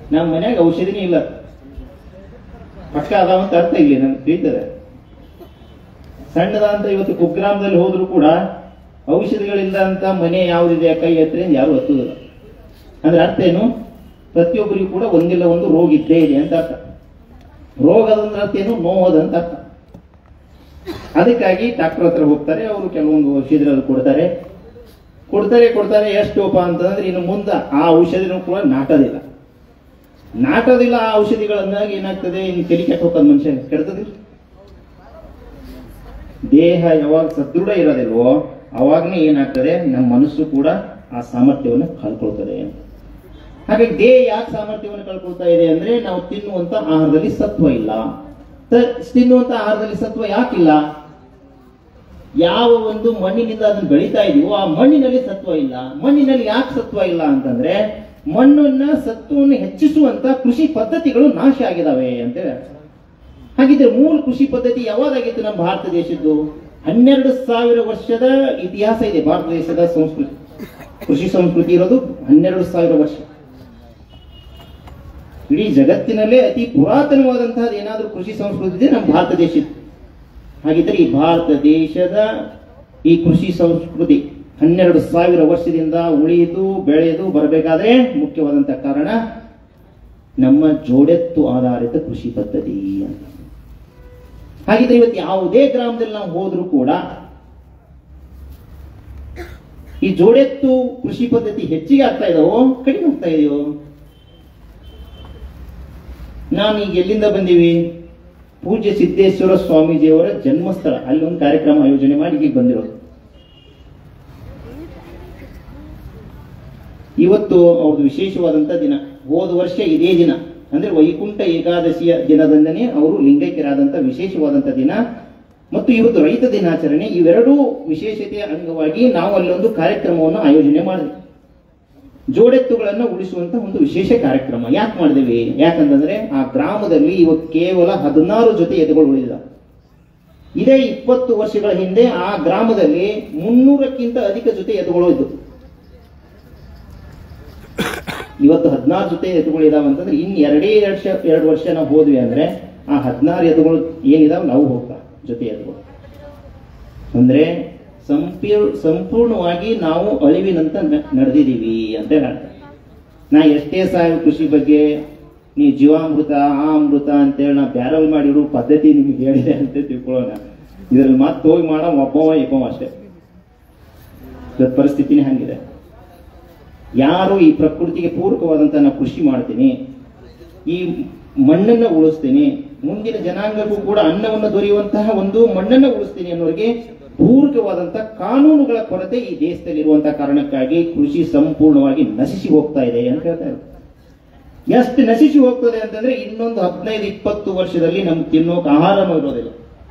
ನಮ್ಮ ಮನ್ಯಾಗ ಔಷಧಿನೇ ಇಲ್ಲ ಪಕ್ಕ ಅದಾವ ಅಂತ ಅರ್ಥ ಇಲ್ಲಿ ನಮ್ಗೆ ತಿಳಿತದೆ ಸಣ್ಣದಂತ ಇವತ್ತು ಕುಗ್ರಾಮದಲ್ಲಿ ಹೋದ್ರು ಕೂಡ ಔಷಧಿಗಳಿಲ್ಲ ಅಂತ ಮನೆ ಯಾವುದಿದೆ ಕೈ ಎತ್ತರೆ ಯಾರು ಹತ್ತುದಿಲ್ಲ ಅಂದ್ರೆ ಅರ್ಥ ಏನು ಪ್ರತಿಯೊಬ್ಬರಿಗೂ ಕೂಡ ಒಂದಿಲ್ಲ ಒಂದು ರೋಗ ಇದ್ದೇ ಇದೆ ಅಂತ ಅರ್ಥ ರೋಗದಂದ್ರೆ ಅರ್ಥ ಏನು ನೋವದಂತ ಅರ್ಥ ಅದಕ್ಕಾಗಿ ಡಾಕ್ಟರ್ ಹತ್ರ ಹೋಗ್ತಾರೆ ಅವರು ಕೆಲವೊಂದು ಔಷಧಿಗಳು ಕೊಡ್ತಾರೆ ಕೊಡ್ತಾರೆ ಕೊಡ್ತಾರೆ ಎಷ್ಟುಪ್ಪ ಅಂತಂದ್ರೆ ಇನ್ನು ಮುಂದೆ ಆ ಔಷಧಿನೂ ಕೂಡ ನಾಟೋದಿಲ್ಲ ನಾಟೋದಿಲ್ಲ ಆ ಔಷಧಿಗಳನ್ನಾಗ ಏನಾಗ್ತದೆ ಇನ್ನು ತಲೆ ಕೆಟ್ಟ ಹೋಗ್ತದೆ ಮನುಷ್ಯ ಕೆಡ್ತದಿಲ್ಲ ದೇಹ ಯಾವಾಗ ಸದೃಢ ಇರೋದಿಲ್ವೋ ಅವಾಗನೇ ಏನಾಗ್ತದೆ ನಮ್ಮ ಮನಸ್ಸು ಕೂಡ ಆ ಸಾಮರ್ಥ್ಯವನ್ನು ಕಳ್ಕೊಳ್ತದೆ ಹಾಗಾಗಿ ದೇಹ ಯಾಕೆ ಸಾಮರ್ಥ್ಯವನ್ನು ಕಳ್ಕೊಳ್ತಾ ಇದೆ ಅಂದ್ರೆ ನಾವು ತಿನ್ನುವಂತ ಆಹಾರದಲ್ಲಿ ಸತ್ವ ಇಲ್ಲ ತ- ತಿನ್ನುವಂತ ಆಹಾರದಲ್ಲಿ ಸತ್ವ ಯಾಕಿಲ್ಲ ಯಾವ ಒಂದು ಮಣ್ಣಿನಿಂದ ಅದನ್ನು ಬೆಳೀತಾ ಇದೀವೋ ಆ ಮಣ್ಣಿನಲ್ಲಿ ಸತ್ವ ಇಲ್ಲ ಮಣ್ಣಿನಲ್ಲಿ ಯಾಕೆ ಸತ್ವ ಇಲ್ಲ ಅಂತಂದ್ರೆ ಮಣ್ಣನ್ನ ಸತ್ವವನ್ನು ಹೆಚ್ಚಿಸುವಂತ ಕೃಷಿ ಪದ್ಧತಿಗಳು ನಾಶ ಆಗಿದಾವೆ ಅಂತ ಹೇಳಿ ಹಾಗಿದ್ರೆ ಮೂಲ ಕೃಷಿ ಪದ್ಧತಿ ಯಾವಾಗಾಗಿತ್ತು ನಮ್ಮ ಭಾರತ ದೇಶದ್ದು ಹನ್ನೆರಡು ಸಾವಿರ ವರ್ಷದ ಇತಿಹಾಸ ಇದೆ ಭಾರತ ದೇಶದ ಸಂಸ್ಕೃತಿ ಕೃಷಿ ಸಂಸ್ಕೃತಿ ಇರೋದು ಹನ್ನೆರಡು ಸಾವಿರ ವರ್ಷ ಇಡೀ ಜಗತ್ತಿನಲ್ಲೇ ಅತಿ ಪುರಾತನವಾದಂತಹ ಏನಾದ್ರೂ ಕೃಷಿ ಸಂಸ್ಕೃತಿ ಇದೆ ನಮ್ಮ ಭಾರತ ದೇಶದ್ದು ಹಾಗಿದ್ರೆ ಈ ಭಾರತ ದೇಶದ ಈ ಕೃಷಿ ಸಂಸ್ಕೃತಿ ಹನ್ನೆರಡು ಸಾವಿರ ವರ್ಷದಿಂದ ಉಳಿದು ಬೆಳೆದು ಬರಬೇಕಾದ್ರೆ ಮುಖ್ಯವಾದಂತಹ ಕಾರಣ ನಮ್ಮ ಜೋಡೆತ್ತು ಆಧಾರಿತ ಕೃಷಿ ಪದ್ಧತಿ ಅಂತ ಹಾಗಿದ್ರೆ ಇವತ್ತು ಯಾವುದೇ ಗ್ರಾಮದಲ್ಲಿ ನಾವು ಹೋದ್ರೂ ಕೂಡ ಈ ಜೋಡೆತ್ತು ಕೃಷಿ ಪದ್ಧತಿ ಹೆಚ್ಚಿಗೆ ಆಗ್ತಾ ಇದಾವೋ ಕಡಿಮೆ ಆಗ್ತಾ ಇದೆಯೋ ನಾನು ಈಗ ಎಲ್ಲಿಂದ ಬಂದೀವಿ ಪೂಜ್ಯ ಸಿದ್ದೇಶ್ವರ ಸ್ವಾಮೀಜಿಯವರ ಜನ್ಮಸ್ಥಳ ಅಲ್ಲಿ ಒಂದು ಕಾರ್ಯಕ್ರಮ ಆಯೋಜನೆ ಮಾಡಿ ಈಗ ಬಂದಿರೋದು ಇವತ್ತು ಅವ್ರದ್ದು ವಿಶೇಷವಾದಂತ ದಿನ ಹೋದ ವರ್ಷ ಇದೇ ದಿನ ಅಂದ್ರೆ ವೈಕುಂಠ ಏಕಾದಶಿಯ ದಿನದಂದನೇ ಅವರು ಲಿಂಗೈಕ್ಯರಾದಂತ ವಿಶೇಷವಾದಂತ ದಿನ ಮತ್ತು ಇವತ್ತು ರೈತ ದಿನಾಚರಣೆ ಇವೆರಡೂ ವಿಶೇಷತೆಯ ಅಂಗವಾಗಿ ನಾವು ಅಲ್ಲೊಂದು ಕಾರ್ಯಕ್ರಮವನ್ನು ಆಯೋಜನೆ ಮಾಡಿದ್ವಿ ಜೋಡೆತ್ತುಗಳನ್ನು ಉಳಿಸುವಂತ ಒಂದು ವಿಶೇಷ ಕಾರ್ಯಕ್ರಮ ಯಾಕೆ ಮಾಡಿದ್ವಿ ಯಾಕಂತಂದ್ರೆ ಆ ಗ್ರಾಮದಲ್ಲಿ ಇವತ್ತು ಕೇವಲ ಹದಿನಾರು ಜೊತೆ ಎತ್ತುಗಳು ಉಳಿದಿಲ್ಲ ಇದೇ ಇಪ್ಪತ್ತು ವರ್ಷಗಳ ಹಿಂದೆ ಆ ಗ್ರಾಮದಲ್ಲಿ ಮುನ್ನೂರಕ್ಕಿಂತ ಅಧಿಕ ಜೊತೆ ಎತ್ತುಗಳು ಇದ್ದು ಇವತ್ತು ಹದಿನಾರು ಜೊತೆ ಎತ್ತುಗಳು ಇದಾವೆ ಅಂತಂದ್ರೆ ಇನ್ ಎರಡೇ ಎರಡು ವರ್ಷ ಎರಡು ವರ್ಷ ನಾವು ಹೋದ್ವಿ ಅಂದ್ರೆ ಆ ಹದಿನಾರು ಎತ್ತುಗಳು ಏನಿದಾವೆ ನಾವು ಹೋಗ್ತಾ ಜೊತೆ ಎತ್ತುಗಳು ಅಂದ್ರೆ ಸಂಪೂರ್ ಸಂಪೂರ್ಣವಾಗಿ ನಾವು ಅಳಿವಿನಂತ ನ- ನಡೆದಿದ್ದೀವಿ ಅಂತ ಹೇಳ್ತಾರೆ ನಾ ಎಷ್ಟೇ ಸಾಯು ಕೃಷಿ ಬಗ್ಗೆ ನೀ ಜೀವಾಮೃತ ಆ ಅಮೃತ ಅಂತೇಳಿ ನಾ ಬ್ಯಾರಲ್ ಮಾಡಿರೋ ಪದ್ಧತಿ ನಿಮ್ಗೆ ಹೇಳಿದೆ ಅಂತ ತಿಳ್ಕೊಳ್ಳೋಣ ಇದ್ರಲ್ಲಿ ಮತ್ತೆ ಹೋಗಿ ಮಾಡೋ ಒಬ್ಬವ ಇಬ್ಬವ ಅಷ್ಟೇ ಇವತ್ತು ಪರಿಸ್ಥಿತಿನೇ ಹಂಗಿದೆ ಯಾರು ಈ ಪ್ರಕೃತಿಗೆ ಪೂರಕವಾದಂತ ನಾ ಕೃಷಿ ಮಾಡ್ತೀನಿ ಈ ಮಣ್ಣನ್ನ ಉಳಿಸ್ತೀನಿ ಮುಂದಿನ ಜನಾಂಗಕ್ಕೂ ಕೂಡ ಅನ್ನವನ್ನು ದೊರೆಯುವಂತಹ ಒಂದು ಮಣ್ಣನ್ನ ಉಳಿಸ್ತೀನಿ ಅನ್ನೋರಿಗೆ ಪೂರಕವಾದಂತ ಕಾನೂನುಗಳ ಕೊರತೆ ಈ ದೇಶದಲ್ಲಿ ಇರುವಂತಹ ಕಾರಣಕ್ಕಾಗಿ ಕೃಷಿ ಸಂಪೂರ್ಣವಾಗಿ ನಶಿಸಿ ಹೋಗ್ತಾ ಇದೆ ಅಂತ ಹೇಳ್ತಾರೆ ಎಷ್ಟು ನಶಿಸಿ ಹೋಗ್ತದೆ ಅಂತಂದ್ರೆ ಇನ್ನೊಂದು ಹದಿನೈದು ಇಪ್ಪತ್ತು ವರ್ಷದಲ್ಲಿ ನಮ್ಗೆ ತಿನ್ನೋಕೆ ಆಹಾರನೂ ಇರೋದಿಲ್ಲ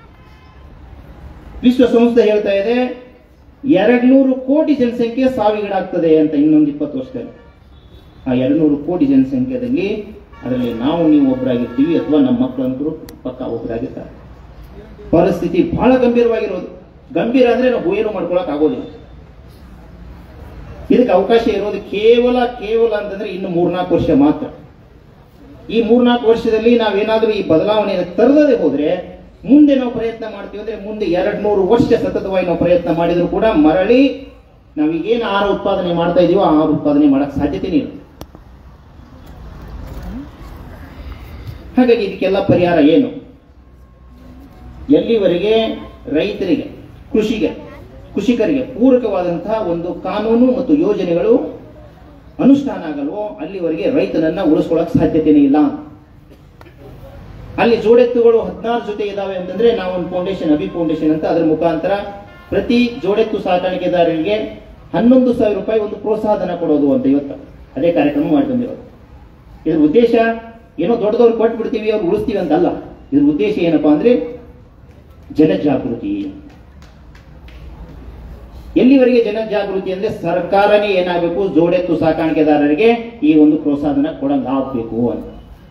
ವಿಶ್ವಸಂಸ್ಥೆ ಹೇಳ್ತಾ ಇದೆ ಎರಡ್ ನೂರು ಕೋಟಿ ಜನಸಂಖ್ಯೆ ಸಾವಿಗೀಡಾಗ್ತದೆ ಅಂತ ಇನ್ನೊಂದು ಇಪ್ಪತ್ತು ವರ್ಷದಲ್ಲಿ ಆ ಎರಡು ನೂರು ಕೋಟಿ ಜನಸಂಖ್ಯೆಯಲ್ಲಿ ಅದರಲ್ಲಿ ನಾವು ನೀವು ಒಬ್ಬರಾಗಿರ್ತೀವಿ ಅಥವಾ ನಮ್ಮ ಮಕ್ಕಳಂತರೂ ಪಕ್ಕ ಒಬ್ಬರಾಗಿರ್ತಾರೆ ಪರಿಸ್ಥಿತಿ ಬಹಳ ಗಂಭೀರವಾಗಿರೋದು ಗಂಭೀರ ಅಂದ್ರೆ ನಾವು ಏನು ಮಾಡ್ಕೊಳಕ್ ಆಗೋದಿಲ್ಲ ಇದಕ್ಕೆ ಅವಕಾಶ ಇರೋದು ಕೇವಲ ಕೇವಲ ಅಂತಂದ್ರೆ ಇನ್ನು ಮೂರ್ನಾಲ್ಕು ವರ್ಷ ಮಾತ್ರ ಈ ಮೂರ್ನಾಲ್ಕು ವರ್ಷದಲ್ಲಿ ನಾವೇನಾದ್ರೂ ಈ ಬದಲಾವಣೆಯನ್ನು ತರದೇ ಹೋದ್ರೆ ಮುಂದೆ ನಾವು ಪ್ರಯತ್ನ ಮಾಡ್ತೀವಿ ಅಂದ್ರೆ ಮುಂದೆ ಎರಡ್ ನೂರು ವರ್ಷ ಸತತವಾಗಿ ನಾವು ಪ್ರಯತ್ನ ಮಾಡಿದ್ರು ಕೂಡ ಮರಳಿ ನಾವೀಗೇನು ಆಹಾರ ಉತ್ಪಾದನೆ ಮಾಡ್ತಾ ಇದೀವೋ ಆ ಆಹಾರ ಉತ್ಪಾದನೆ ಮಾಡಕ್ ಸಾಧ್ಯತೆನೇ ಇಲ್ಲ ಹಾಗಾಗಿ ಇದಕ್ಕೆಲ್ಲ ಪರಿಹಾರ ಏನು ಎಲ್ಲಿವರೆಗೆ ರೈತರಿಗೆ ಕೃಷಿಗೆ ಕೃಷಿಕರಿಗೆ ಪೂರಕವಾದಂತಹ ಒಂದು ಕಾನೂನು ಮತ್ತು ಯೋಜನೆಗಳು ಅನುಷ್ಠಾನ ಆಗಲ್ವೋ ಅಲ್ಲಿವರೆಗೆ ರೈತನನ್ನ ಉಳಿಸ್ಕೊಳ್ಳಕ್ ಸಾಧ್ಯತೆನೇ ಇಲ್ಲ ಅಲ್ಲಿ ಜೋಡೆತ್ತುಗಳು ಹದಿನಾರು ಜೊತೆ ಇದಾವೆ ಅಂತಂದ್ರೆ ನಾವು ಒಂದು ಫೌಂಡೇಶನ್ ಅಭಿ ಫೌಂಡೇಶನ್ ಅಂತ ಅದರ ಮುಖಾಂತರ ಪ್ರತಿ ಜೋಡೆತ್ತು ಸಾಕಾಣಿಕೆದಾರರಿಗೆ ಹನ್ನೊಂದು ಸಾವಿರ ರೂಪಾಯಿ ಒಂದು ಪ್ರೋತ್ಸಾಹಧನ ಕೊಡೋದು ಅಂತ ಇವತ್ತು ಅದೇ ಕಾರ್ಯಕ್ರಮ ಮಾಡ್ಕೊಂಡಿರೋದು ಇದ್ರ ಉದ್ದೇಶ ಏನೋ ದೊಡ್ಡದವ್ರು ಕೊಟ್ಟು ಬಿಡ್ತೀವಿ ಅವ್ರು ಉಳಿಸ್ತೀವಿ ಅಂತ ಅಲ್ಲ ಇದ್ರ ಉದ್ದೇಶ ಏನಪ್ಪಾ ಅಂದ್ರೆ ಜನಜಾಗೃತಿ ಎಲ್ಲಿವರೆಗೆ ಜನಜಾಗೃತಿ ಅಂದ್ರೆ ಸರ್ಕಾರನೇ ಏನಾಗಬೇಕು ಜೋಡೆತ್ತು ಸಾಕಾಣಿಕೆದಾರರಿಗೆ ಈ ಒಂದು ಪ್ರೋತ್ಸಾಹನ ಕೊಡಂಗಾಗಬೇಕು ಅಂತ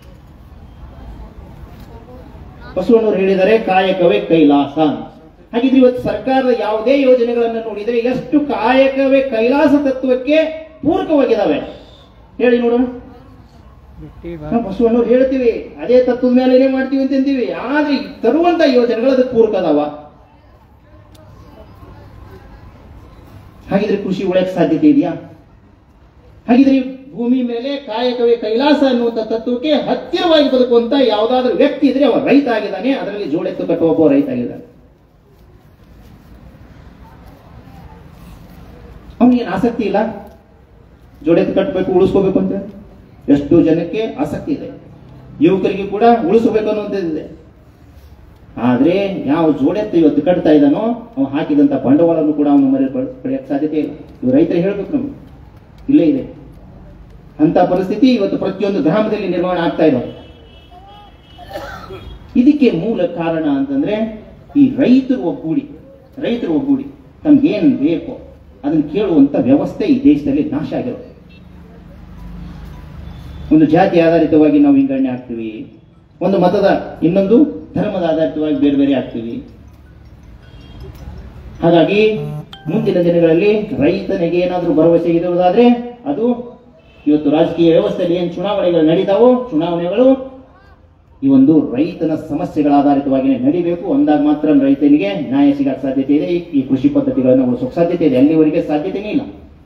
ಬಸವಣ್ಣವರು ಹೇಳಿದರೆ ಕಾಯಕವೇ ಕೈಲಾಸ ಹಾಗಿದ್ರೆ ಇವತ್ತು ಸರ್ಕಾರದ ಯಾವುದೇ ಯೋಜನೆಗಳನ್ನು ನೋಡಿದರೆ ಎಷ್ಟು ಕಾಯಕವೇ ಕೈಲಾಸ ತತ್ವಕ್ಕೆ ಪೂರಕವಾಗಿದ್ದಾವೆ ಹೇಳಿ ನೋಡೋಣ ನಾವು ಬಸವಣ್ಣವ್ರು ಹೇಳ್ತೀವಿ ಅದೇ ತತ್ವದ ಮೇಲೆನೆ ಮಾಡ್ತೀವಿ ಅಂತ ಅಂತೀವಿ ಆದ್ರೆ ಈ ತರುವಂತ ಯೋಜನೆಗಳು ಅದಕ್ಕೆ ಪೂರಕ ಅದಾವ ಹಾಗಿದ್ರೆ ಕೃಷಿ ಉಳಿಯಕ್ಕೆ ಸಾಧ್ಯತೆ ಇದೆಯಾ ಹಾಗಿದ್ರೆ ಈ ಭೂಮಿ ಮೇಲೆ ಕಾಯಕವೇ ಕೈಲಾಸ ಅನ್ನುವಂಥ ತತ್ವಕ್ಕೆ ಹತ್ತಿರವಾಗಿ ಬದುಕುವಂತ ಯಾವುದಾದ್ರೂ ವ್ಯಕ್ತಿ ಇದ್ರೆ ಅವ ರೈತ ಆಗಿದ್ದಾನೆ ಅದರಲ್ಲಿ ಜೋಡೆತ್ತು ಕಟ್ಟುವ ಒಬ್ಬ ರೈತ ಆಗಿದ್ದಾನೆ ಅವನಿಗೇನು ಆಸಕ್ತಿ ಇಲ್ಲ ಜೋಡೆತ್ತು ಕಟ್ಟಬೇಕು ಉಳಿಸ್ಕೋಬೇಕು ಅಂತ ಎಷ್ಟು ಜನಕ್ಕೆ ಆಸಕ್ತಿ ಇದೆ ಯುವಕರಿಗೆ ಕೂಡ ಉಳಿಸಬೇಕು ಅನ್ನುವಂಥದ್ದಿದೆ ಆದ್ರೆ ಯಾವ ಜೋಡೆತ್ತು ಇವತ್ತು ಕಟ್ತಾ ಇದ್ದಾನೋ ಅವನು ಹಾಕಿದಂತ ಬಂಡವಾಳವನ್ನು ಕೂಡ ಅವನು ಮರೆ ಪಡೆಯಕ್ಕೆ ಸಾಧ್ಯತೆ ಇಲ್ಲ ಇವು ರೈತರು ಹೇಳ್ಬೇಕು ನಮ್ಗೆ ಇಲ್ಲೇ ಇದೆ ಅಂತ ಪರಿಸ್ಥಿತಿ ಇವತ್ತು ಪ್ರತಿಯೊಂದು ಗ್ರಾಮದಲ್ಲಿ ನಿರ್ಮಾಣ ಆಗ್ತಾ ಇದೆ ಇದಕ್ಕೆ ಮೂಲ ಕಾರಣ ಅಂತಂದ್ರೆ ಈ ರೈತರು ಒಗ್ಗೂಡಿ ರೈತರು ಒಗ್ಗೂಡಿ ತಮ್ಗೇನ್ ಬೇಕು ಅದನ್ನ ಕೇಳುವಂತ ವ್ಯವಸ್ಥೆ ಈ ದೇಶದಲ್ಲಿ ನಾಶ ಆಗಿರೋದು ಒಂದು ಜಾತಿ ಆಧಾರಿತವಾಗಿ ನಾವು ವಿಂಗಡಣೆ ಆಗ್ತೀವಿ ಒಂದು ಮತದ ಇನ್ನೊಂದು ಧರ್ಮದ ಆಧಾರಿತವಾಗಿ ಬೇರೆ ಬೇರೆ ಆಗ್ತೀವಿ ಹಾಗಾಗಿ ಮುಂದಿನ ದಿನಗಳಲ್ಲಿ ರೈತನಿಗೆ ಏನಾದರೂ ಭರವಸೆ ಇರುವುದಾದ್ರೆ ಅದು ಇವತ್ತು ರಾಜಕೀಯ ವ್ಯವಸ್ಥೆಯಲ್ಲಿ ಏನು ಚುನಾವಣೆಗಳು ನಡೀತಾವೋ ಚುನಾವಣೆಗಳು ಈ ಒಂದು ರೈತನ ಸಮಸ್ಯೆಗಳ ಆಧಾರಿತವಾಗಿ ನಡಿಬೇಕು ಅಂದಾಗ ಮಾತ್ರ ರೈತನಿಗೆ ನ್ಯಾಯ ಸಿಗಕ್ಕೆ ಸಾಧ್ಯತೆ ಇದೆ ಈ- ಈ ಕೃಷಿ ಪದ್ಧತಿಗಳನ್ನು ಉಳಿಸೋಕೆ ಸಾಧ್ಯತೆ ಇದೆ ಅಲ್ಲಿವರೆಗೆ ಸಾಧ್ಯತೆನೇ ಇಲ್ಲ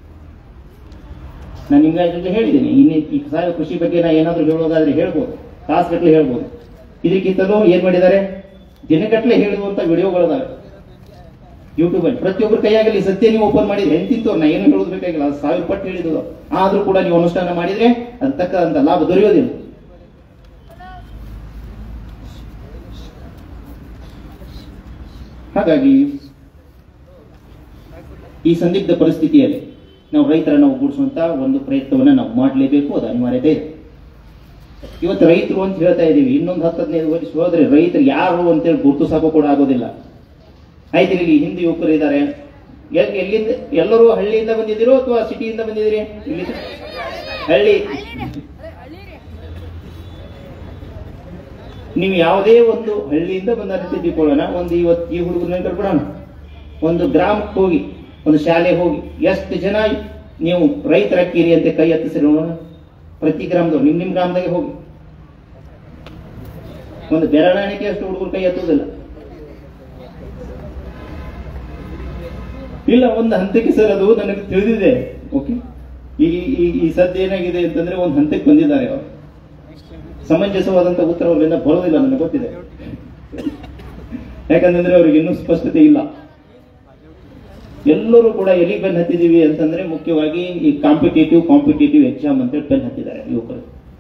ನಾನು ನಿಮ್ಗೆ ಈಗಾಗಲೇ ಹೇಳಿದ್ದೀನಿ ಇನ್ನು ಈ ಸಾವಯವ ಕೃಷಿ ಬಗ್ಗೆ ನಾ ಏನಾದರೂ ಹೇಳೋದಾದ್ರೆ ಹೇಳ್ಬೋದು ತಾಸುಗಟ್ಟಲೆ ಹೇಳ್ಬೋದು ಇದಕ್ಕಿಂತಲೂ ಏನ್ ಮಾಡಿದ್ದಾರೆ ದಿನಗಟ್ಟಲೆ ಹೇಳುವಂತ ವಿಡಿಯೋಗಳಿದಾವೆ ಯೂಟ್ಯೂಬ್ ಅಲ್ಲಿ ಪ್ರತಿಯೊಬ್ಬರ ಕೈಯಾಗಲಿ ಸತ್ಯ ನೀವು ಓಪನ್ ಮಾಡಿದ್ರೆ ಎಂತಿತ್ತು ನಾ ಏನು ಹೇಳೋದು ಬೇಕಾಗಿಲ್ಲ ಅದು ಸಾವಿರ ಪಟ್ಟು ಹೇಳಿದ್ದು ಆದ್ರೂ ಕೂಡ ನೀವು ಅನುಷ್ಠಾನ ಮಾಡಿದ್ರೆ ಅದು ತಕ್ಕಂತ ಲಾಭ ದೊರೆಯೋದಿಲ್ಲ ಹಾಗಾಗಿ ಈ ಸಂದಿಗ್ಧ ಪರಿಸ್ಥಿತಿಯಲ್ಲಿ ನಾವು ರೈತರನ್ನು ಒಗ್ಗೂಡಿಸುವಂತ ಒಂದು ಪ್ರಯತ್ನವನ್ನ ನಾವು ಮಾಡಲೇಬೇಕು ಅದು ಅನಿವಾರ್ಯತೆ ಇದೆ ಇವತ್ತು ರೈತರು ಅಂತ ಹೇಳ್ತಾ ಇದೀವಿ ಇನ್ನೊಂದು ಹತ್ತು ಹದಿನೈದು ವರ್ಷ ಹೋದ್ರೆ ರೈತರು ಯಾರು ಅಂತೇಳಿ ಗುರುತಿಸೋಕೆ ಕೂಡ ಆಗೋದಿಲ್ಲ ಆಯ್ತು ಇಲ್ಲಿ ಹಿಂದೆ ಯುವಕರು ಇದ್ದಾರೆ ಎಲ್- ಎಲ್ಲಿಂದ ಎಲ್ಲರೂ ಹಳ್ಳಿಯಿಂದ ಬಂದಿದ್ದೀರೋ ಅಥವಾ ಸಿಟಿಯಿಂದ ಬಂದಿದ್ದೀರಿ ಇಲ್ಲಿ ಹಳ್ಳಿ ನೀವು ಯಾವುದೇ ಒಂದು ಹಳ್ಳಿಯಿಂದ ಬಂದ ರೀತಿ ತಿಳ್ಕೊಳ್ಳೋಣ ಒಂದು ಇವತ್ತು ಈ ಹುಡುಗನ ಕರ್ಬಿಡೋಣ ಒಂದು ಗ್ರಾಮಕ್ಕೆ ಹೋಗಿ ಒಂದು ಶಾಲೆಗೆ ಹೋಗಿ ಎಷ್ಟು ಜನ ನೀವು ರೈತರ ಅಕ್ಕಿರಿ ಅಂತ ಕೈ ಎತ್ತಿಸಿರಿ ನೋಡೋಣ ಪ್ರತಿ ಗ್ರಾಮದವ್ರು ನಿಮ್ ನಿಮ್ ಗ್ರಾಮದಾಗೆ ಹೋಗಿ ಒಂದು ಬೆರಳಾಣಿಕೆ ಅಷ್ಟು ಹುಡುಗರು ಕೈ ಎತ್ತುವುದಿಲ್ಲ ಇಲ್ಲ ಒಂದು ಹಂತಕ್ಕೆ ಸರ್ ಅದು ನನಗೆ ತಿಳಿದಿದೆ ಓಕೆ ಈ ಈ ಈ ಸದ್ಯ ಏನಾಗಿದೆ ಅಂತಂದ್ರೆ ಒಂದು ಹಂತಕ್ಕೆ ಬಂದಿದ್ದಾರೆ ಅವರು ಸಮಂಜಸವಾದಂತ ಉತ್ತರ ಅವರಿಂದ ಬರೋದಿಲ್ಲ ನನಗೆ ಗೊತ್ತಿದೆ ಯಾಕಂತಂದ್ರೆ ಅವ್ರಿಗೆ ಇನ್ನೂ ಸ್ಪಷ್ಟತೆ ಇಲ್ಲ ಎಲ್ಲರೂ ಕೂಡ ಎಲ್ಲಿ ಬೆನ್ ಹತ್ತಿದೀವಿ ಅಂತಂದ್ರೆ ಮುಖ್ಯವಾಗಿ ಈ ಕಾಂಪಿಟೇಟಿವ್ ಕಾಂಪಿಟೇಟಿವ್ ಎಕ್ಸಾಮ್ ಅಂತೇಳಿ ಬೆನ್ ಹತ್ತಿದ್ದಾರೆ ಯುವಕರು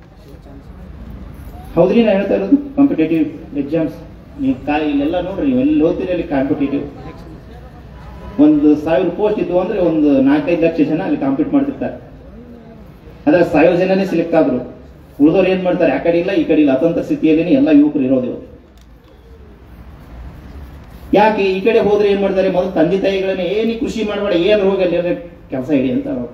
ಹೌದ್ರಿ ನಾ ಹೇಳ್ತಾ ಇರೋದು ಕಾಂಪಿಟೇಟಿವ್ ಎಕ್ಸಾಮ್ಸ್ ನೀವು ಕಾ ಇಲ್ಲೆಲ್ಲ ನೋಡ್ರಿ ನೀವು ಎಲ್ಲಿ ಓದ್ತೀರಿ ಅಲ್ಲಿ ಕಾಂಪಿಟೇಟಿವ್ ಒಂದು ಸಾವಿರ ಪೋಸ್ಟ್ ಇದ್ವು ಅಂದ್ರೆ ಒಂದು ನಾಲ್ಕೈದು ಲಕ್ಷ ಜನ ಅಲ್ಲಿ ಕಾಂಪೀಟ್ ಮಾಡ್ತಿರ್ತಾರೆ ಅದ್ರ ಸಾವಿರ ಜನನೇ ಸಿಲೆಕ್ಟ್ ಆದ್ರು ಉಳಿದವ್ರು ಏನ್ ಮಾಡ್ತಾರೆ ಆ ಕಡೆ ಇಲ್ಲ ಈ ಕಡೆ ಇಲ್ಲ ಅತಂತ್ರ ಸ್ಥಿತಿಯಲ್ಲಿ ಎಲ್ಲ ಯುವಕರು ಇರೋದು ಇವತ್ತು ಯಾಕೆ ಈ ಕಡೆ ಹೋದ್ರೆ ಏನ್ ಮಾಡ್ತಾರೆ ಮೊದಲು ತಂದೆ ತಾಯಿಗಳನ್ನ ಏನಿ ಕೃಷಿ ಮಾಡಬೇಡ ಏನ್ ಹೋಗಿ ಅಲ್ಲಿ ಕೆಲಸ ಹಿಡಿ ಅಂತ ಅವ್ರು.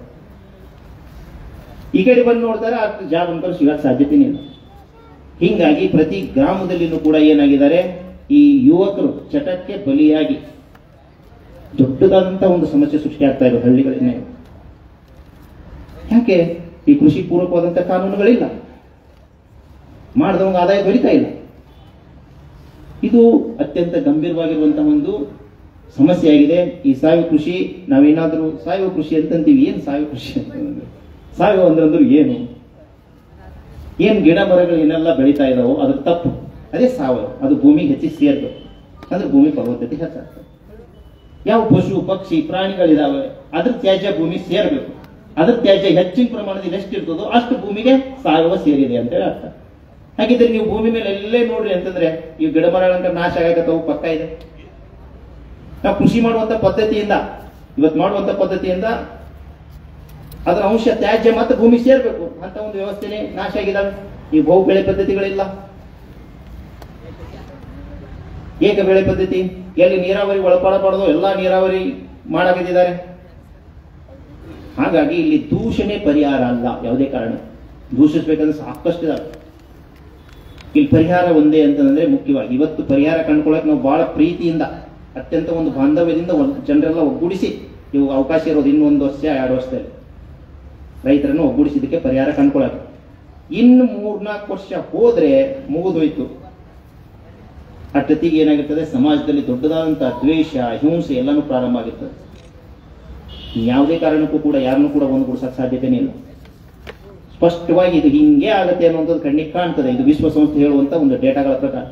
ಈ ಕಡೆ ಬಂದು ನೋಡ್ತಾರೆ ಆ ಜಾಬ್ ಅಂತ ಸಿಗಕ್ಕೆ ಸಾಧ್ಯತೆನೇ ಇಲ್ಲ ಹಿಂಗಾಗಿ ಪ್ರತಿ ಗ್ರಾಮದಲ್ಲಿನೂ ಕೂಡ ಏನಾಗಿದ್ದಾರೆ ಈ ಯುವಕರು ಚಟಕ್ಕೆ ಬಲಿಯಾಗಿ ದೊಡ್ಡದಾದಂತ ಒಂದು ಸಮಸ್ಯೆ ಸೃಷ್ಟಿ ಆಗ್ತಾ ಇರೋ ಹಳ್ಳಿಗಳನ್ನೇ ಯಾಕೆ ಈ ಕೃಷಿ ಪೂರಕವಾದಂತ ಕಾನೂನುಗಳಿಲ್ಲ ಮಾಡಿದವಂಗ ಆದಾಯ ದೊರೀತಾ ಇಲ್ಲ ಇದು ಅತ್ಯಂತ ಗಂಭೀರವಾಗಿರುವಂತಹ ಒಂದು ಸಮಸ್ಯೆ ಆಗಿದೆ ಈ ಸಾವಯವ ಕೃಷಿ ನಾವೇನಾದ್ರೂ ಸಾವಯವ ಕೃಷಿ ಅಂತಂತೀವಿ ಏನ್ ಸಾವಯವ ಕೃಷಿ ಅಂತಂದ್ರೆ ಸಾವಯವ ಅಂದ್ರೆ ಅಂದ್ರೆ ಏನು ಏನ್ ಗಿಡ ಮರಗಳು ಏನೆಲ್ಲ ಬೆಳೀತಾ ಇದಾವೋ ಅದ್ರ ತಪ್ಪು ಅದೇ ಸಾವಯವ ಅದು ಭೂಮಿಗೆ ಹೆಚ್ಚಿ ಸೇರ್ಬೇಕು ಅಂದ್ರೆ ಭೂಮಿ ಫಲವತ್ತತೆ ಹೆಚ್ಚಾಗ್ತದೆ ಯಾವ ಪಶು ಪಕ್ಷಿ ಪ್ರಾಣಿಗಳಿದಾವೆ ಅದ್ರ ತ್ಯಾಜ್ಯ ಭೂಮಿ ಸೇರ್ಬೇಕು ಅದ್ರ ತ್ಯಾಜ್ಯ ಹೆಚ್ಚಿನ ಪ್ರಮಾಣದಲ್ಲಿ ಎಷ್ಟು ಇರ್ತದೋ ಅಷ್ಟು ಭೂಮಿಗೆ ಸಾವಯವ ಸೇರಿದೆ ಅಂತ ಹೇಳಿ ಅರ್ಥ ಹಾಗಿದ್ರೆ ನೀವು ಭೂಮಿ ಮೇಲೆ ಎಲ್ಲೇ ನೋಡ್ರಿ ಅಂತಂದ್ರೆ ಈ ಗಿಡ ಮರಗಳಂತ ನಾಶ ಆಗತ್ತವು ಪಕ್ಕ ಇದೆ ನಾವು ಕೃಷಿ ಮಾಡುವಂತ ಪದ್ಧತಿಯಿಂದ ಇವತ್ತು ಮಾಡುವಂತ ಪದ್ಧತಿಯಿಂದ ಅದರ ಅಂಶ ತ್ಯಾಜ್ಯ ಮತ್ತೆ ಭೂಮಿ ಸೇರ್ಬೇಕು ಅಂತ ಒಂದು ವ್ಯವಸ್ಥೆನೆ ನಾಶ ಆಗಿದಾವೆ ಈ ಬಹು ಬೆಳೆ ಪದ್ಧತಿಗಳಿಲ್ಲ ಏಕ ಬೆಳೆ ಪದ್ಧತಿ ಎಲ್ಲಿ ನೀರಾವರಿ ಒಳಪಡಬಾರ್ದು ಎಲ್ಲಾ ನೀರಾವರಿ ಮಾಡಕತ್ತಿದ್ದಾರೆ ಹಾಗಾಗಿ ಇಲ್ಲಿ ದೂಷಣೆ ಪರಿಹಾರ ಅಲ್ಲ ಯಾವುದೇ ಕಾರಣ ದೂಷಿಸಬೇಕಂದ್ರೆ ಸಾಕಷ್ಟು ಇದಾವೆ ಇಲ್ಲಿ ಪರಿಹಾರ ಒಂದೇ ಅಂತಂದ್ರೆ ಮುಖ್ಯವಾಗಿ ಇವತ್ತು ಪರಿಹಾರ ಕಂಡುಕೊಳ್ಳಕ್ಕೆ ನಾವು ಬಹಳ ಪ್ರೀತಿಯಿಂದ ಅತ್ಯಂತ ಒಂದು ಬಾಂಧವ್ಯದಿಂದ ಒಂದು ಜನರೆಲ್ಲ ಒಗ್ಗೂಡಿಸಿ ಇವು ಅವಕಾಶ ಇರೋದು ಇನ್ನೊಂದು ವರ್ಷ ಎರಡು ವರ್ಷದಲ್ಲಿ ರೈತರನ್ನು ಒಗ್ಗೂಡಿಸಿದ್ದಕ್ಕೆ ಪರಿಹಾರ ಕಂಡುಕೊಳ್ಳಕ್ಕೆ ಇನ್ನು ಮೂರ್ನಾಲ್ಕು ವರ್ಷ ಹೋದ್ರೆ ಮುಗಿದೋಯ್ತು ಅಷ್ಟೊತ್ತಿಗೆ ಏನಾಗಿರ್ತದೆ ಸಮಾಜದಲ್ಲಿ ದೊಡ್ಡದಾದಂತಹ ದ್ವೇಷ ಹಿಂಸೆ ಎಲ್ಲನೂ ಪ್ರಾರಂಭ ಆಗಿರ್ತದೆ ಯಾವುದೇ ಕಾರಣಕ್ಕೂ ಕೂಡ ಯಾರನ್ನೂ ಕೂಡ ಒಂದುಗೂಡಿಸಕ್ಕೆ ಸಾಧ್ಯತೆನೇ ಇಲ್ಲ ಸ್ಪಷ್ಟವಾಗಿ ಇದು ಹಿಂಗೆ ಆಗುತ್ತೆ ಅನ್ನುವಂಥದ್ದು ಕಣ್ಣಿಗೆ ಕಾಣ್ತದೆ ಇದು ವಿಶ್ವಸಂಸ್ಥೆ ಹೇಳುವಂತ ಒಂದು ಡೇಟಾಗಳ ಪ್ರಕಾರ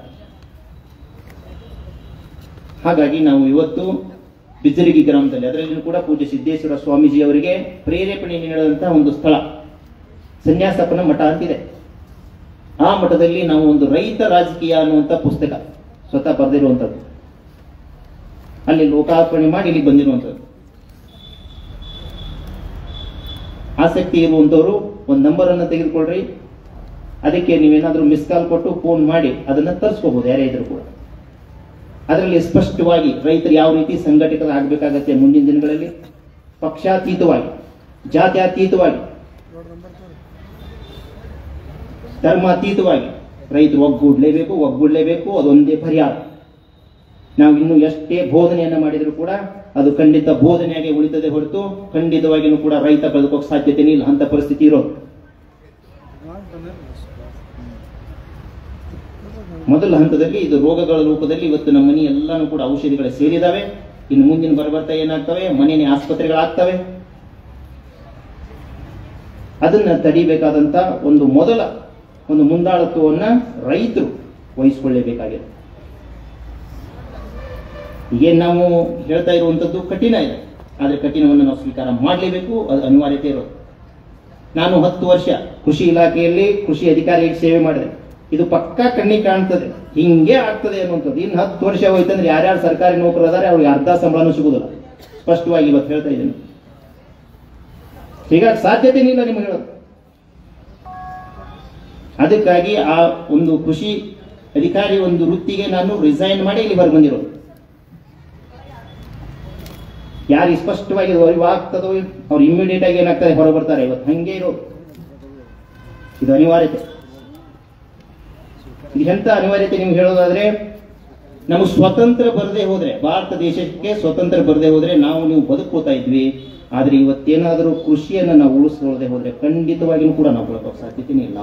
ಹಾಗಾಗಿ ನಾವು ಇವತ್ತು ಬಿಜರಿಗಿ ಗ್ರಾಮದಲ್ಲಿ ಅದರಲ್ಲಿಯೂ ಕೂಡ ಪೂಜ್ಯ ಸಿದ್ದೇಶ್ವರ ಸ್ವಾಮೀಜಿ ಅವರಿಗೆ ಪ್ರೇರೇಪಣೆ ನೀಡಿದಂತಹ ಒಂದು ಸ್ಥಳ ಸನ್ಯಾಸಪ್ಪನ ಮಠ ಅಂತಿದೆ ಆ ಮಠದಲ್ಲಿ ನಾವು ಒಂದು ರೈತ ರಾಜಕೀಯ ಅನ್ನುವಂಥ ಪುಸ್ತಕ ಸ್ವತಃ ಬರೆದಿರುವಂಥದ್ದು ಅಲ್ಲಿ ಲೋಕಾರ್ಪಣೆ ಮಾಡಿ ಇಲ್ಲಿ ಬಂದಿರುವಂಥದ್ದು ಆಸಕ್ತಿ ಇರುವಂಥವ್ರು ಒಂದು ನಂಬರ್ ಅನ್ನು ತೆಗೆದುಕೊಳ್ರಿ ಅದಕ್ಕೆ ನೀವೇನಾದ್ರೂ ಮಿಸ್ ಕಾಲ್ ಕೊಟ್ಟು ಫೋನ್ ಮಾಡಿ ಅದನ್ನ ತರಿಸ್ಕೋಬಹುದು ಯಾರೇ ಇದ್ರು ಕೂಡ ಅದರಲ್ಲಿ ಸ್ಪಷ್ಟವಾಗಿ ರೈತರು ಯಾವ ರೀತಿ ಸಂಘಟಿತರಾಗಬೇಕಾಗತ್ತೆ ಮುಂದಿನ ದಿನಗಳಲ್ಲಿ ಪಕ್ಷಾತೀತವಾಗಿ ಜಾತ್ಯತೀತವಾಗಿ ಧರ್ಮಾತೀತವಾಗಿ ರೈತರು ಒಗ್ಗೂಡ್ಲೇಬೇಕು ಒಗ್ಗೂಡ್ಲೇಬೇಕು ಅದೊಂದೇ ಪರಿಹಾರ ನಾವು ಇನ್ನು ಎಷ್ಟೇ ಬೋಧನೆಯನ್ನ ಮಾಡಿದ್ರು ಕೂಡ ಅದು ಖಂಡಿತ ಬೋಧನೆಯಾಗಿ ಉಳಿತದೆ ಹೊರತು ಖಂಡಿತವಾಗಿಯೂ ಕೂಡ ರೈತ ಬದುಕೋಕ್ ಸಾಧ್ಯತೆನೇ ಇಲ್ಲ ಅಂತ ಪರಿಸ್ಥಿತಿ ಇರೋದು ಮೊದಲ ಹಂತದಲ್ಲಿ ಇದು ರೋಗಗಳ ರೂಪದಲ್ಲಿ ಇವತ್ತು ನಮ್ಮ ಮನೆ ಎಲ್ಲಾನು ಕೂಡ ಔಷಧಿಗಳು ಸೇರಿದಾವೆ ಇನ್ನು ಮುಂದಿನ ಬರಬರ್ತಾ ಏನಾಗ್ತವೆ ಮನೆಯ ಆಸ್ಪತ್ರೆಗಳಾಗ್ತವೆ ಅದನ್ನ ತಡಿಬೇಕಾದಂತ ಒಂದು ಮೊದಲ ಒಂದು ಮುಂದಾಳತ್ವವನ್ನ ರೈತರು ವಹಿಸಿಕೊಳ್ಳಲೇಬೇಕಾಗಿದೆ ಈಗೇನ್ ನಾವು ಹೇಳ್ತಾ ಇರುವಂತದ್ದು ಕಠಿಣ ಇದೆ ಆದ್ರೆ ಕಠಿಣವನ್ನು ನಾವು ಸ್ವೀಕಾರ ಮಾಡಲೇಬೇಕು ಅದು ಅನಿವಾರ್ಯತೆ ಇರೋದು ನಾನು ಹತ್ತು ವರ್ಷ ಕೃಷಿ ಇಲಾಖೆಯಲ್ಲಿ ಕೃಷಿ ಅಧಿಕಾರಿಯಾಗಿ ಸೇವೆ ಮಾಡಿದೆ ಇದು ಪಕ್ಕಾ ಕಣ್ಣಿಗೆ ಕಾಣ್ತದೆ ಹಿಂಗೆ ಆಗ್ತದೆ ಅನ್ನುವಂಥದ್ದು ಇನ್ನು ಹತ್ತು ವರ್ಷ ಹೋಯ್ತಂದ್ರೆ ಯಾರ್ಯಾರು ಸರ್ಕಾರಿ ನೌಕರು ಅದಾರೆ ಅವ್ರಿಗೆ ಅರ್ಧ ಸಂಬಳನೂ ಸಿಗುದಿಲ್ಲ ಸ್ಪಷ್ಟವಾಗಿ ಇವತ್ತು ಹೇಳ್ತಾ ಇದ್ದೀನಿ ಹೀಗಾಗಿ ಸಾಧ್ಯತೆನೇ ಇಲ್ಲ ನಿಮಗೆ ಹೇಳೋದು ಅದಕ್ಕಾಗಿ ಆ ಒಂದು ಕೃಷಿ ಅಧಿಕಾರಿ ಒಂದು ವೃತ್ತಿಗೆ ನಾನು ರಿಸೈನ್ ಮಾಡಿ ಇಲ್ಲಿ ಹೊರಗೆ ಬಂದಿರೋದು ಯಾರು ಸ್ಪಷ್ಟವಾಗಿ ಇದು ಅರಿವಾಗ್ತದೋ ಅವ್ರು ಇಮಿಡಿಯೇಟ್ ಆಗಿ ಏನಾಗ್ತದೆ ಹೊರ ಬರ್ತಾರೆ ಇವತ್ತು ಹಂಗೆ ಇರೋದು ಇದು ಅನಿವಾರ್ಯತೆ ಇದು ಎಂತ ಅನಿವಾರ್ಯತೆ ನಿಮ್ಗೆ ಹೇಳೋದಾದ್ರೆ ನಮಗೆ ಸ್ವತಂತ್ರ ಬರದೇ ಹೋದ್ರೆ ಭಾರತ ದೇಶಕ್ಕೆ ಸ್ವತಂತ್ರ ಬರದೇ ಹೋದ್ರೆ ನಾವು ನೀವು ಬದುಕೋತಾ ಇದ್ವಿ ಆದ್ರೆ ಇವತ್ತೇನಾದರೂ ಕೃಷಿಯನ್ನ ನಾವು ಉಳಿಸ್ಕೊಳ್ಳದೆ ಹೋದ್ರೆ ಖಂಡಿತವಾಗಿಯೂ ಕೂಡ ನಾವು ಬದುಕೋಕ್ ಸಾಧ್ಯತೆನೇ ಇಲ್ಲ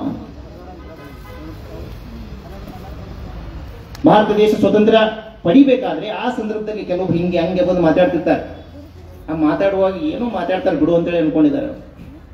ಭಾರತ ದೇಶ ಸ್ವತಂತ್ರ ಪಡಿಬೇಕಾದ್ರೆ ಆ ಸಂದರ್ಭದಲ್ಲಿ ಕೆಲವೊಬ್ರು ಹಿಂಗೆ ಹಂಗೆ ಬಂದು ಮಾತಾಡ್ತಿರ್ತಾರೆ ಆ ಮಾತಾಡುವಾಗ ಏನೋ ಮಾತಾಡ್ತಾರೆ ಬಿಡು ಅಂತೇಳಿ ಅನ್ಕೊಂಡಿದ್ದಾರೆ ಅವ್ರು.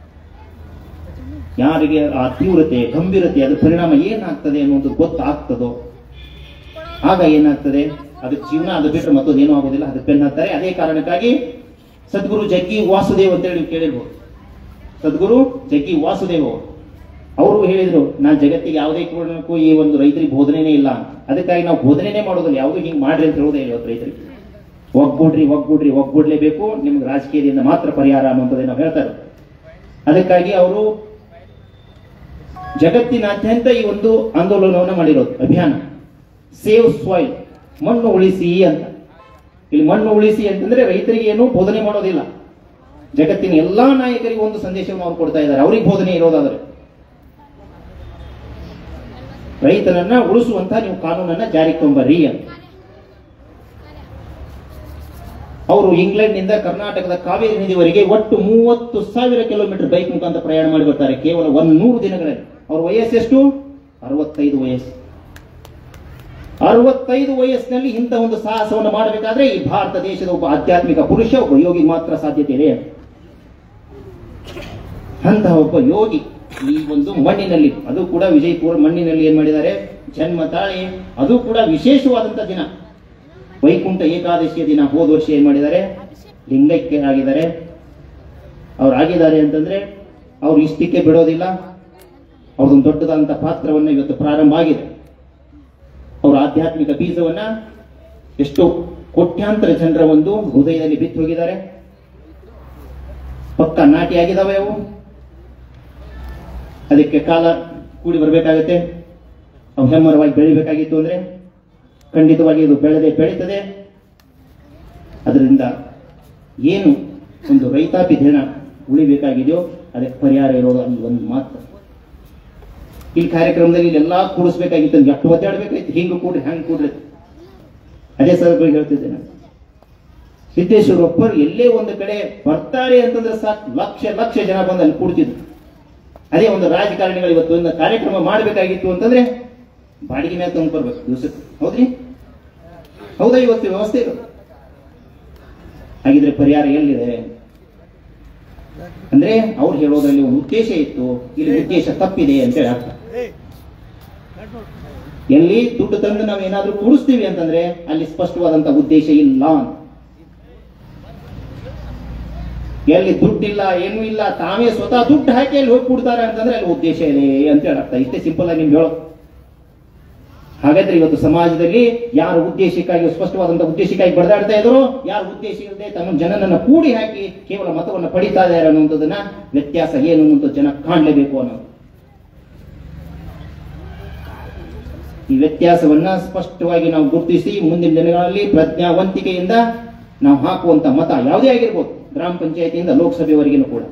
ಯಾರಿಗೆ ಆ ತೀವ್ರತೆ ಗಂಭೀರತೆ ಅದ್ರ ಪರಿಣಾಮ ಏನಾಗ್ತದೆ ಅನ್ನೋದು ಗೊತ್ತಾಗ್ತದೋ ಆಗ ಏನಾಗ್ತದೆ ಅದ್ರ ಜೀವನ ಅದು ಬಿಟ್ಟರೆ ಮತ್ತೊಂದೇನೂ ಆಗೋದಿಲ್ಲ ಅದಕ್ಕೆ ಬೆನ್ನ ಹತ್ತಾರೆ ಅದೇ ಕಾರಣಕ್ಕಾಗಿ ಸದ್ಗುರು ಜಗ್ಗಿ ವಾಸುದೇವ್ ಅಂತೇಳಿ ನೀವು ಕೇಳಿರ್ಬೋದು ಸದ್ಗುರು ಜಗ್ಗಿ ವಾಸುದೇವ್ ಅವರು ಅವರು ಹೇಳಿದ್ರು ನಾನು ಜಗತ್ತಿಗೆ ಯಾವುದೇ ಕಾರಣಕ್ಕೂ ಈ ಒಂದು ರೈತರಿಗೆ ಬೋಧನೆನೇ ಇಲ್ಲ ಅಂತ ಅದಕ್ಕಾಗಿ ನಾವು ಬೋಧನೆನೇ ಮಾಡೋದಿಲ್ಲ ಯಾವುದು ಹಿಂಗೆ ಮಾಡ್ರಿ ಅಂತ ಹೇಳೋದೇ ಇಲ್ಲ ಇವತ್ತು ರೈತರಿಗೆ ಒಗ್ಗೂಡ್ರಿ ಒಗ್ಗೂಡ್ರಿ ಒಗ್ಗೂಡ್ಲೇಬೇಕು ನಿಮ್ಗೆ ರಾಜಕೀಯದಿಂದ ಮಾತ್ರ ಪರಿಹಾರ ಅನ್ನುವಂಥದ್ದು ನಾವು ಹೇಳ್ತಾರೆ ಅದಕ್ಕಾಗಿ ಅವರು ಜಗತ್ತಿನಾದ್ಯಂತ ಈ ಒಂದು ಆಂದೋಲನವನ್ನು ಮಾಡಿರೋದು ಅಭಿಯಾನ ಸೇವ್ ಸಾಯಿಲ್ ಮಣ್ಣು ಉಳಿಸಿ ಅಂತ ಇಲ್ಲಿ ಮಣ್ಣು ಉಳಿಸಿ ಅಂತಂದ್ರೆ ರೈತರಿಗೆ ಏನು ಬೋಧನೆ ಮಾಡೋದಿಲ್ಲ ಜಗತ್ತಿನ ಎಲ್ಲಾ ನಾಯಕರಿಗೂ ಒಂದು ಸಂದೇಶವನ್ನು ಅವ್ರು ಕೊಡ್ತಾ ಇದ್ದಾರೆ ಅವ್ರಿಗೆ ಬೋಧನೆ ಇರೋದಾದ್ರೆ ರೈತನನ್ನ ಉಳಿಸುವಂತ ನೀವು ಕಾನೂನನ್ನ ಜಾರಿಗೆ ತೊಂಬರ್ರಿ ಅಂತ ಅವರು ಇಂಗ್ಲೆಂಡ್ ನಿಂದ ಕರ್ನಾಟಕದ ಕಾವೇರಿ ನದಿವರೆಗೆ ಒಟ್ಟು ಮೂವತ್ತು ಸಾವಿರ ಕಿಲೋಮೀಟರ್ ಬೈಕ್ ಮುಖಾಂತರ ಪ್ರಯಾಣ ಮಾಡಿ ಬರ್ತಾರೆ ಕೇವಲ ಒಂದ್ ನೂರು ದಿನಗಳಲ್ಲಿ ಅವ್ರ ವಯಸ್ಸೆಷ್ಟು ಅರವತ್ತೈದು ವಯಸ್ಸು ಅರವತ್ತೈದು ವಯಸ್ಸಿನಲ್ಲಿ ಇಂಥ ಒಂದು ಸಾಹಸವನ್ನು ಮಾಡಬೇಕಾದ್ರೆ ಈ ಭಾರತ ದೇಶದ ಒಬ್ಬ ಆಧ್ಯಾತ್ಮಿಕ ಪುರುಷ ಒಬ್ಬ ಯೋಗಿ ಮಾತ್ರ ಸಾಧ್ಯತೆ ಇದೆ ಅಂತಹ ಒಬ್ಬ ಯೋಗಿ ಈ ಒಂದು ಮಣ್ಣಿನಲ್ಲಿ ಅದು ಕೂಡ ವಿಜಯಪುರ ಮಣ್ಣಿನಲ್ಲಿ ಏನ್ ಮಾಡಿದ್ದಾರೆ ಜನ್ಮ ತಾಳಿ ಅದು ಕೂಡ ವಿಶೇಷವಾದಂತ ದಿನ ವೈಕುಂಠ ಏಕಾದಶಿಯ ದಿನ ಹೋದ ವರ್ಷ ಏನ್ ಮಾಡಿದ್ದಾರೆ ಲಿಂಗೈಕ್ಯ ಆಗಿದ್ದಾರೆ ಅವ್ರು ಆಗಿದ್ದಾರೆ ಅಂತಂದ್ರೆ ಅವ್ರು ಇಷ್ಟಕ್ಕೆ ಬಿಡೋದಿಲ್ಲ ಅವ್ರದೊಂದು ದೊಡ್ಡದಾದಂತ ಪಾತ್ರವನ್ನ ಇವತ್ತು ಪ್ರಾರಂಭ ಆಗಿದೆ ಅವರ ಆಧ್ಯಾತ್ಮಿಕ ಬೀಜವನ್ನ ಎಷ್ಟು ಕೋಟ್ಯಾಂತರ ಜನರ ಒಂದು ಹೃದಯದಲ್ಲಿ ಬಿತ್ತು ಹೋಗಿದ್ದಾರೆ ಪಕ್ಕ ನಾಟಿ ಆಗಿದಾವೆ ಅವು ಅದಕ್ಕೆ ಕಾಲ ಕೂಡಿ ಬರಬೇಕಾಗತ್ತೆ ಅವು ಹೆಮ್ಮರವಾಗಿ ಬೆಳಿಬೇಕಾಗಿತ್ತು ಅಂದ್ರೆ ಖಂಡಿತವಾಗಿ ಇದು ಬೆಳೆದೇ ಬೆಳೀತದೆ ಅದರಿಂದ ಏನು ಒಂದು ರೈತಾಪಿ ದಿನ ಉಳಿಬೇಕಾಗಿದೆಯೋ ಅದಕ್ಕೆ ಪರಿಹಾರ ಇರೋದು ಅಲ್ಲಿ ಒಂದು ಮಾತ್ರ ಈ ಕಾರ್ಯಕ್ರಮದಲ್ಲಿ ಇಲ್ಲೆಲ್ಲ ಕೂಡಿಸ್ಬೇಕಾಗಿತ್ತು ಅಂದ್ರೆ ಎಷ್ಟು ಒದ್ದಾಡ್ಬೇಕಾಯ್ತು ಹಿಂಗೆ ಕೂಡ್ರಿ ಹಂಗೆ ಕೂಡ್ರಿ ಅದೇ ಸರ್ ಹೇಳ್ತಿದ್ದೆ ನಾನು ಸಿದ್ದೇಶ್ವರ ಒಬ್ಬರು ಎಲ್ಲೇ ಒಂದು ಕಡೆ ಬರ್ತಾರೆ ಅಂತಂದ್ರೆ ಸಾಕು ಲಕ್ಷ ಲಕ್ಷ ಜನ ಬಂದು ಅಲ್ಲಿ ಕೂಡ್ತಿದ್ರು ಅದೇ ಒಂದು ರಾಜಕಾರಣಿಗಳು ಇವತ್ತು ಒಂದು ಕಾರ್ಯಕ್ರಮ ಮಾಡಬೇಕಾಗಿತ್ತು ಅಂತಂದ್ರೆ ಬಾಡಿಗೆ ಮೇಲೆ ತಂದು ಬರ್ಬೇಕು ದಿವಸಕ್ಕೆ ಹೌದ್ರಿ ಹೌದಾ ಇವತ್ತು ವ್ಯವಸ್ಥೆ ಇರೋದು ಹಾಗಿದ್ರೆ ಪರಿಹಾರ ಎಲ್ಲಿದೆ ಅಂದ್ರೆ ಅವ್ರು ಹೇಳೋದ್ರಲ್ಲಿ ಒಂದು ಉದ್ದೇಶ ಇತ್ತು ಇಲ್ಲಿ ಉದ್ದೇಶ ತಪ್ಪಿದೆ ಅಂತ ಹೇಳಿ ಅರ್ಥ ಎಲ್ಲಿ ದುಡ್ಡು ತಂದು ನಾವು ಏನಾದ್ರೂ ಕೂಡಿಸ್ತೀವಿ ಅಂತಂದ್ರೆ ಅಲ್ಲಿ ಸ್ಪಷ್ಟವಾದಂತ ಉದ್ದೇಶ ಇಲ್ಲ ಎಲ್ಲಿ ದುಡ್ಡಿಲ್ಲ ಏನೂ ಇಲ್ಲ ತಾವೇ ಸ್ವತಃ ದುಡ್ಡು ಹಾಕಿ ಅಲ್ಲಿ ಹೋಗಿ ಕೊಡ್ತಾರೆ ಅಂತಂದ್ರೆ ಅಲ್ಲಿ ಉದ್ದೇಶ ಇದೆ ಅಂತ ಹೇಳಿ ಅರ್ಥ ಇಷ್ಟೇ ಸಿಂಪಲ್ ಆಗಿ ನಿಮ್ಗೆ ಹೇಳೋ ಹಾಗಾದ್ರೆ ಇವತ್ತು ಸಮಾಜದಲ್ಲಿ ಯಾರು ಉದ್ದೇಶಕ್ಕಾಗಿ ಸ್ಪಷ್ಟವಾದಂತಹ ಉದ್ದೇಶಕ್ಕಾಗಿ ಬಡದಾಡ್ತಾ ಇದ್ರು ಯಾರು ಉದ್ದೇಶ ಇಲ್ಲದೆ ತಮ್ಮ ಜನನನ್ನ ಕೂಡಿ ಹಾಕಿ ಕೇವಲ ಮತವನ್ನು ಪಡಿತಾ ಇದ್ದಾರೆ ಅನ್ನುವಂಥದ್ದನ್ನ ವ್ಯತ್ಯಾಸ ಏನು ಅನ್ನುವಂಥ ಜನ ಕಾಣಲೇಬೇಕು ಅನ್ನೋದು ಈ ವ್ಯತ್ಯಾಸವನ್ನ ಸ್ಪಷ್ಟವಾಗಿ ನಾವು ಗುರುತಿಸಿ ಮುಂದಿನ ದಿನಗಳಲ್ಲಿ ಪ್ರಜ್ಞಾವಂತಿಕೆಯಿಂದ ನಾವು ಹಾಕುವಂತ ಮತ ಯಾವುದೇ ಆಗಿರ್ಬೋದು ಗ್ರಾಮ ಪಂಚಾಯತಿಯಿಂದ ಲೋಕಸಭೆವರೆಗಿನೂ ಕೂಡ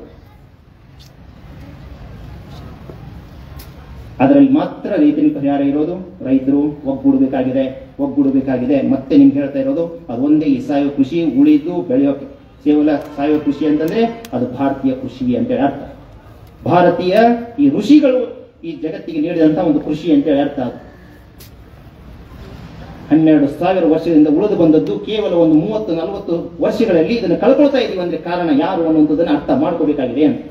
ಅದರಲ್ಲಿ ಮಾತ್ರ ರೈತನ ಪರಿಹಾರ ಇರೋದು ರೈತರು ಒಗ್ಗೂಡಬೇಕಾಗಿದೆ ಒಗ್ಗೂಡಬೇಕಾಗಿದೆ ಮತ್ತೆ ನಿಮ್ಗೆ ಹೇಳ್ತಾ ಇರೋದು ಅದೊಂದೇ ಈ ಸಾವಯವ ಕೃಷಿ ಉಳಿದು ಬೆಳೆಯೋ ಕೇವಲ ಸಾವಯವ ಕೃಷಿ ಅಂತಂದ್ರೆ ಅದು ಭಾರತೀಯ ಕೃಷಿ ಅಂತೇಳಿ ಅರ್ಥ ಭಾರತೀಯ ಈ ಋಷಿಗಳು ಈ ಜಗತ್ತಿಗೆ ನೀಡಿದಂತ ಒಂದು ಕೃಷಿ ಅಂತೇಳಿ ಅರ್ಥ ಅದು ಹನ್ನೆರಡು ಸಾವಿರ ವರ್ಷದಿಂದ ಉಳಿದು ಬಂದದ್ದು ಕೇವಲ ಒಂದು ಮೂವತ್ತು ನಲವತ್ತು ವರ್ಷಗಳಲ್ಲಿ ಇದನ್ನು ಕಳ್ಕೊಳ್ತಾ ಇದೀವಿ ಅಂದ್ರೆ ಕಾರಣ ಯಾರು ಅನ್ನುವಂಥದ್ದನ್ನ ಅರ್ಥ ಮಾಡ್ಕೋಬೇಕಾಗಿದೆ ಅಂತ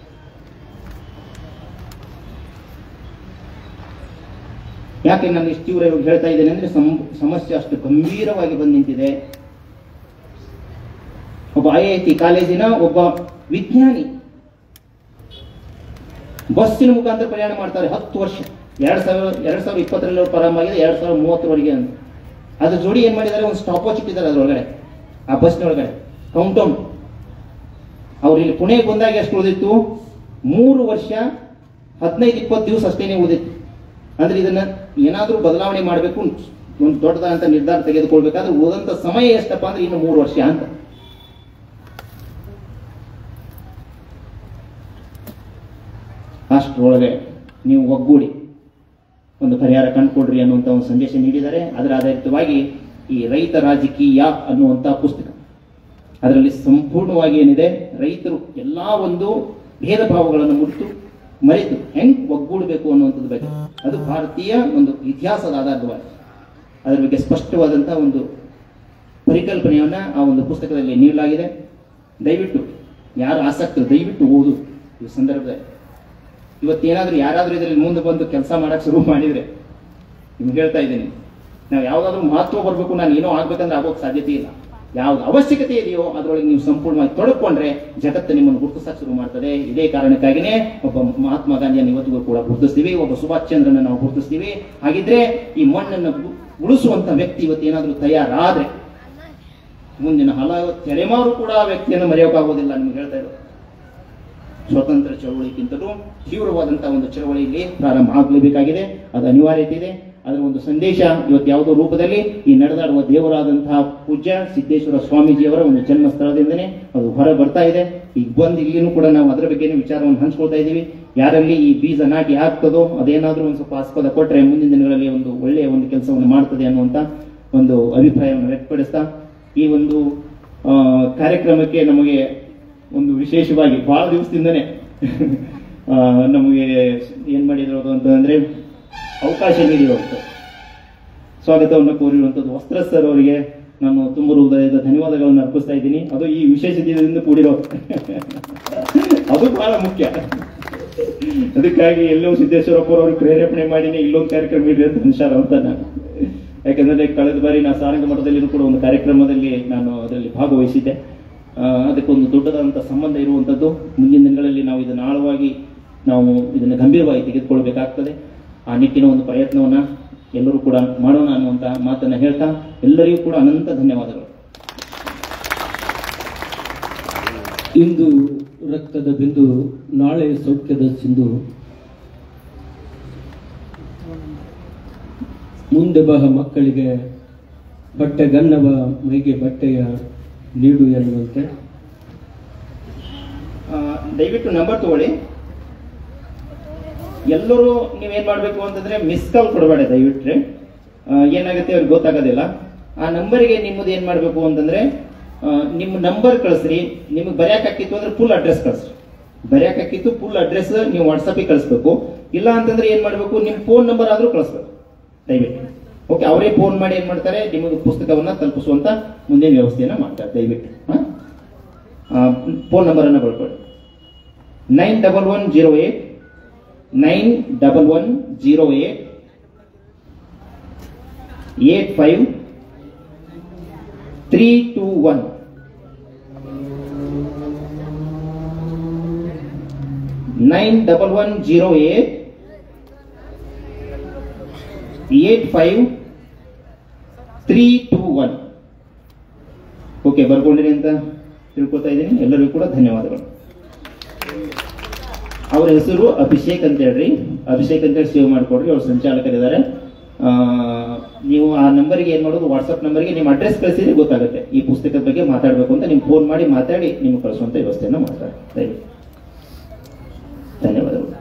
ಯಾಕೆ ನಾನು ಇಷ್ಟು ತೀವ್ರ ಇವಾಗ ಹೇಳ್ತಾ ಇದ್ದೇನೆ ಅಂದ್ರೆ ಸಂ- ಸಮಸ್ಯೆ ಅಷ್ಟು ಗಂಭೀರವಾಗಿ ಬಂದು ನಿಂತಿದೆ ಒಬ್ಬ ಐ ಐ ಟಿ ಕಾಲೇಜಿನ ಒಬ್ಬ ವಿಜ್ಞಾನಿ ಬಸ್ಸಿನ ಮುಖಾಂತರ ಪ್ರಯಾಣ ಮಾಡ್ತಾರೆ ಹತ್ತು ವರ್ಷ ಎರಡ್ ಸಾವಿರ ಎರಡ್ ಸಾವಿರದ ಇಪ್ಪತ್ತರಲ್ಲಿ ಅವ್ರು ಪ್ರಾರಂಭ ಆಗಿದೆ ಎರಡ್ ಸಾವಿರದ ಮೂವತ್ತರವರೆಗೆ ಅಂತ ಅದ್ರ ಜೋಡಿ ಏನ್ ಮಾಡಿದ್ದಾರೆ ಒಂದು ಸ್ಟಾಪ್ ವಾಚ್ ಇಟ್ಟಿದ್ದಾರೆ ಅದ್ರೊಳಗಡೆ ಆ ಬಸ್ನ ಒಳಗಡೆ ಕೌಂಟ್ ಡೌನ್ ಅವ್ರು ಇಲ್ಲಿ ಪುಣೆಗೆ ಬಂದಾಗ ಎಷ್ಟು ಉಳಿದಿತ್ತು ಮೂರು ವರ್ಷ ಹದಿನೈದು ಇಪ್ಪತ್ತು ದಿವಸ ಅಷ್ಟೇನೆ ಉಳಿದಿತ್ತು ಅಂದ್ರೆ ಇದನ್ನ ಏನಾದ್ರೂ ಬದಲಾವಣೆ ಮಾಡಬೇಕು ಒಂದು ದೊಡ್ಡದಾದಂತ ನಿರ್ಧಾರ ತೆಗೆದುಕೊಳ್ಬೇಕಾದ್ರೆ ಉಳಿದಂತ ಸಮಯ ಎಷ್ಟಪ್ಪ ಅಂದ್ರೆ ಇನ್ನು ಮೂರು ವರ್ಷ ಅಂತ ಅಷ್ಟರೊಳಗೆ ನೀವು ಒಗ್ಗೂಡಿ ಒಂದು ಪರಿಹಾರ ಕಂಡುಕೊಡ್ರಿ ಅನ್ನುವಂತ ಒಂದು ಸಂದೇಶ ನೀಡಿದ್ದಾರೆ ಅದರ ಆಧಾರಿತವಾಗಿ ಈ ರೈತ ರಾಜಕೀಯ ಅನ್ನುವಂತ ಪುಸ್ತಕ ಅದರಲ್ಲಿ ಸಂಪೂರ್ಣವಾಗಿ ಏನಿದೆ ರೈತರು ಎಲ್ಲಾ ಒಂದು ಭೇದ ಭಾವಗಳನ್ನು ಮುರಿತು ಮರೆತು ಹೆಂಗ್ ಒಗ್ಗೂಡಬೇಕು ಅನ್ನುವಂಥದ್ದು ಬಗ್ಗೆ ಅದು ಭಾರತೀಯ ಒಂದು ಇತಿಹಾಸದ ಆಧಾರವಾಗಿ ಅದರ ಬಗ್ಗೆ ಸ್ಪಷ್ಟವಾದಂತಹ ಒಂದು ಪರಿಕಲ್ಪನೆಯನ್ನ ಆ ಒಂದು ಪುಸ್ತಕದಲ್ಲಿ ನೀಡಲಾಗಿದೆ ದಯವಿಟ್ಟು ಯಾರು ಆಸಕ್ತರು ದಯವಿಟ್ಟು ಓದು ಈ ಸಂದರ್ಭದಲ್ಲಿ ಇವತ್ತೇನಾದ್ರೂ ಯಾರಾದ್ರೂ ಇದರಲ್ಲಿ ಮುಂದೆ ಬಂದು ಕೆಲಸ ಮಾಡಕ್ ಶುರು ಮಾಡಿದ್ರೆ ನಿಮ್ಗೆ ಹೇಳ್ತಾ ಇದ್ದೀನಿ ನಾವು ಯಾವ್ದಾದ್ರು ಮಹತ್ವ ಬರ್ಬೇಕು ನಾನು ಏನೋ ಆಗ್ಬೇಕಂದ್ರೆ ಆಗೋಕ್ ಸಾಧ್ಯತೆ ಇಲ್ಲ ಯಾವ್ದು ಅವಶ್ಯಕತೆ ಇದೆಯೋ ಅದರೊಳಗೆ ನೀವು ಸಂಪೂರ್ಣವಾಗಿ ತೊಡಕೊಂಡ್ರೆ ಜಗತ್ತು ನಿಮ್ಮನ್ನು ಗುರುತಿಸಕ್ ಶುರು ಮಾಡ್ತದೆ ಇದೇ ಕಾರಣಕ್ಕಾಗಿನೇ ಒಬ್ಬ ಮಹಾತ್ಮ ಗಾಂಧಿಯನ್ನು ಇವತ್ತಿಗೂ ಕೂಡ ಗುರುತಿಸ್ತೀವಿ ಒಬ್ಬ ಸುಭಾಷ್ ಚಂದ್ರನ ನಾವು ಗುರುತಿಸ್ತೀವಿ ಹಾಗಿದ್ರೆ ಈ ಮಣ್ಣನ್ನು ಗು- ಉಳಿಸುವಂತ ವ್ಯಕ್ತಿ ಇವತ್ತು ಏನಾದ್ರೂ ತಯಾರಾದ್ರೆ ಮುಂದಿನ ಹಲವು ತಲೆಮಾರು ಕೂಡ ಆ ವ್ಯಕ್ತಿಯನ್ನು ಮರೆಯೋಕ್ಕಾಗೋದಿಲ್ಲ ನಿಮ್ಗೆ ಹೇಳ್ತಾ ಇರೋದು ಸ್ವತಂತ್ರ ಚಳವಳಿಗಿಂತಲೂ ತೀವ್ರವಾದಂತಹ ಒಂದು ಚಳವಳಿಯಲ್ಲಿ ಪ್ರಾರಂಭ ಆಗಲೇಬೇಕಾಗಿದೆ ಅದು ಅನಿವಾರ್ಯತೆ ಇದೆ ಅದರ ಒಂದು ಸಂದೇಶ ಇವತ್ತು ಯಾವುದೋ ರೂಪದಲ್ಲಿ ಈ ನಡೆದಾಡುವ ದೇವರಾದಂತಹ ಪೂಜ್ಯ ಸಿದ್ದೇಶ್ವರ ಸ್ವಾಮೀಜಿಯವರ ಒಂದು ಜನ್ಮ ಸ್ಥಳದಿಂದನೇ ಅದು ಹೊರ ಬರ್ತಾ ಇದೆ ಈಗ ಬಂದು ಇಲ್ಲಿನೂ ಕೂಡ ನಾವು ಅದರ ಬಗ್ಗೆನೇ ವಿಚಾರವನ್ನು ಹಂಚ್ಕೊಳ್ತಾ ಇದ್ದೀವಿ ಯಾರಲ್ಲಿ ಈ ಬೀಜ ನಾಟಿ ಆಗ್ತದೋ ಅದೇನಾದ್ರೂ ಒಂದು ಸ್ವಲ್ಪ ಆಸ್ಪದ ಕೊಟ್ಟರೆ ಮುಂದಿನ ದಿನಗಳಲ್ಲಿ ಒಂದು ಒಳ್ಳೆಯ ಒಂದು ಕೆಲಸವನ್ನು ಮಾಡ್ತದೆ ಅನ್ನುವಂತ ಒಂದು ಅಭಿಪ್ರಾಯವನ್ನು ವ್ಯಕ್ತಪಡಿಸ್ತಾ ಈ ಒಂದು ಆ, ಕಾರ್ಯಕ್ರಮಕ್ಕೆ ನಮಗೆ ಒಂದು ವಿಶೇಷವಾಗಿ ಬಹಳ ದಿವಸದಿಂದನೇ ಆ, ನಮಗೆ ಏನ್ ಮಾಡಿರೋದು ಅಂತಂದ್ರೆ ಅವಕಾಶ ನೀಡಿರುವಂತ ಸ್ವಾಗತವನ್ನು ಕೋರಿರುವಂತದ್ದು ವಸ್ತ್ರ ಸರ್ ಅವರಿಗೆ ನಾನು ತುಂಬ ಹೃದಯದ ಧನ್ಯವಾದಗಳನ್ನು ಅರ್ಪಿಸ್ತಾ ಇದ್ದೀನಿ ಅದು ಈ ವಿಶೇಷ ದಿನದಿಂದ ಕೂಡಿರೋ ಅದು ಬಹಳ ಮುಖ್ಯ ಅದಕ್ಕಾಗಿ ಎಲ್ಲೋ ಸಿದ್ದೇಶ್ವರಪ್ಪ ಅವರು ಪ್ರೇರೇಪಣೆ ಮಾಡಿನೇ ಇಲ್ಲೊಂದು ಕಾರ್ಯಕ್ರಮ ಇಡ್ರಿ ಅಂತ ಅನ್ಸಾರ ಅಂತ ನಾನು ಯಾಕಂದ್ರೆ ಕಳೆದ ಬಾರಿ ನಾ ಸಾರಂಗ ಮಠದಲ್ಲಿನೂ ಕೂಡ ಒಂದು ಕಾರ್ಯಕ್ರಮದಲ್ಲಿ ನಾನು ಅದರಲ್ಲಿ ಭಾಗವಹಿಸಿದ್ದೆ ಆ, ಅದಕ್ಕೊಂದು ದೊಡ್ಡದಾದಂಥ ಸಂಬಂಧ ಇರುವಂಥದ್ದು ಮುಂದಿನ ದಿನಗಳಲ್ಲಿ ನಾವು ಇದನ್ನು ಆಳವಾಗಿ ನಾವು ಇದನ್ನು ಗಂಭೀರವಾಗಿ ತೆಗೆದುಕೊಳ್ಬೇಕಾಗ್ತದೆ ಆ ನಿಟ್ಟಿನ ಒಂದು ಪ್ರಯತ್ನವನ್ನ ಎಲ್ಲರೂ ಕೂಡ ಮಾಡೋಣ ಅನ್ನುವಂತ ಮಾತನ್ನ ಹೇಳ್ತಾ ಎಲ್ಲರಿಗೂ ಕೂಡ ಅನಂತ ಧನ್ಯವಾದಗಳು ಇಂದು ರಕ್ತದ ಬಿಂದು ನಾಳೆ ಸೌಖ್ಯದ ಸಿಂಧು ಮುಂದೆ ಬಹ ಮಕ್ಕಳಿಗೆ ಬಟ್ಟೆಗನ್ನವ ಮೈಗೆ ಬಟ್ಟೆಯ ನೀಡು ಎನ್ನುವಂತೆ ಆ, ದಯವಿಟ್ಟು ನಂಬರ್ ತಗೊಳ್ಳಿ ಎಲ್ಲರೂ ನೀವೇನ್ ಮಾಡ್ಬೇಕು ಅಂತಂದ್ರೆ ಮಿಸ್ ಕಾಲ್ ಕೊಡಬೇಡ ದಯವಿಟ್ರೆ ಆ, ಏನಾಗುತ್ತೆ ಅವ್ರಿಗೆ ಗೊತ್ತಾಗೋದಿಲ್ಲ ಆ ನಂಬರಿಗೆ ನಿಮ್ಮದು ಏನ್ ಮಾಡ್ಬೇಕು ಅಂತಂದ್ರೆ ಆ, ನಿಮ್ಮ ನಂಬರ್ ಕಳಿಸ್ರಿ ನಿಮಗೆ ಬರೆಯಕ್ ಹಾಕಿತ್ತು ಅಂದ್ರೆ ಫುಲ್ ಅಡ್ರೆಸ್ ಕಳಿಸ್ರಿ ಬರೆಯಕ್ಕಾಕಿತ್ತು ಫುಲ್ ಅಡ್ರೆಸ್ ನೀವು ವಾಟ್ಸಪ್ಗೆ ಕಳಿಸ್ಬೇಕು ಇಲ್ಲ ಅಂತಂದ್ರೆ ಏನ್ ಮಾಡಬೇಕು ನಿಮ್ಮ ಫೋನ್ ನಂಬರ್ ಆದ್ರೂ ಕಳಿಸ್ಬೇಕು ದಯವಿಟ್ಟು ಓಕೆ ಅವರೇ ಫೋನ್ ಮಾಡಿ ಏನ್ ಮಾಡ್ತಾರೆ ನಿಮಗೆ ಪುಸ್ತಕವನ್ನ ತಲುಪಿಸುವಂತ ಮುಂದಿನ ವ್ಯವಸ್ಥೆಯನ್ನ ಮಾಡ್ತಾರೆ ದಯವಿಟ್ಟು ಫೋನ್ ನಂಬರ್ ಅನ್ನ ಬರ್ಕೊಳ್ಳಿ nine double one zero eight nine double one zero eight eight five three two one nine double one zero eight eight five three two one okay ಬರ್ಕೊಂಡಿರಿ ಅಂತ ತಿಳ್ಕೊತಾ ಇದ್ದೀನಿ ಎಲ್ಲರಿಗೂ ಕೂಡ ಧನ್ಯವಾದಗಳು ಅವರ ಹೆಸರು ಅಭಿಷೇಕ್ ಅಂತ ಹೇಳ್ರಿ ಅಭಿಷೇಕ್ ಅಂತ ಹೇಳಿ ಸೇವ್ ಮಾಡಿಕೊಡ್ರಿ ಅವ್ರ ಸಂಚಾಲಕರಿದ್ದಾರೆ ಆ, ನೀವು ಆ ನಂಬರ್ಗೆ ಏನ್ ಮಾಡೋದು ವಾಟ್ಸ್ಆಪ್ ನಂಬರ್ಗೆ ನಿಮ್ಮ ಅಡ್ರೆಸ್ ಕಳಿಸಿದ್ರೆ ಗೊತ್ತಾಗುತ್ತೆ ಈ ಪುಸ್ತಕದ ಬಗ್ಗೆ ಮಾತಾಡಬೇಕು ಅಂತ ನೀವು ಫೋನ್ ಮಾಡಿ ಮಾತಾಡಿ ನಿಮ್ಗೆ ಕಳಿಸುವಂತ ವ್ಯವಸ್ಥೆಯನ್ನ ಮಾಡ್ತಾರೆ ದಯವಿಟ್ಟು ಧನ್ಯವಾದಗಳು